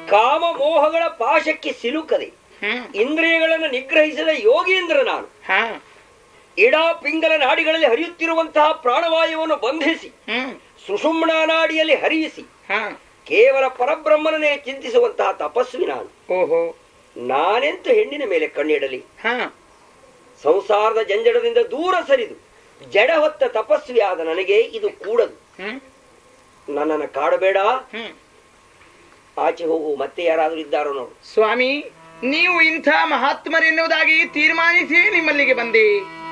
ಕಾಮ ಮೋಹಗಳ ಪಾಶಕ್ಕೆ ಸಿಲುಕದೆ ಹ್ಮ್ ಇಂದ್ರಿಯಗಳನ್ನು ನಿಗ್ರಹಿಸಿದ ಯೋಗೀಂದ್ರ ನಾನು ಹಾ ಇಡಾ ಪಿಂಗಲ ನಾಡಿಗಳಲ್ಲಿ ಹರಿಯುತ್ತಿರುವಂತಹ ಪ್ರಾಣವಾಯುವನ್ನು ಬಂಧಿಸಿ ಹ್ಮ್ ಸುಷುಮ್ನ ನಾಡಿಯಲ್ಲಿ ಹರಿಯಿಸಿ ಹಾ ಕೇವಲ ಪರಬ್ರಹ್ಮನನ್ನೇ ಚಿಂತಿಸುವಂತಹ ತಪಸ್ವಿ ನಾನು ಓಹೋ ನಾನೆಂತು ಹೆಣ್ಣಿನ ಮೇಲೆ ಕಣ್ಣಿಡಲಿ ಹಾ ಸಂಸಾರದ ಜಂಜಡದಿಂದ ದೂರ ಸರಿದು ಜಡ ಹೊತ್ತ ತಪಸ್ವಿಯಾದ ನನಗೆ ಇದು ಕೂಡದು ಹ್ಮ್ ನನ್ನನ್ನು ಕಾಡಬೇಡ ಹ್ಮ್ ಆಚೆ ಹೋಗು ಮತ್ತೆ ಯಾರಾದರೂ ಇದ್ದಾರೋ ನೋಡು ಸ್ವಾಮಿ ನೀವು ಇಂಥ ಮಹಾತ್ಮರೆನ್ನುವುದಾಗಿ ತೀರ್ಮಾನಿಸಿ ನಿಮ್ಮಲ್ಲಿಗೆ ಬಂದೆ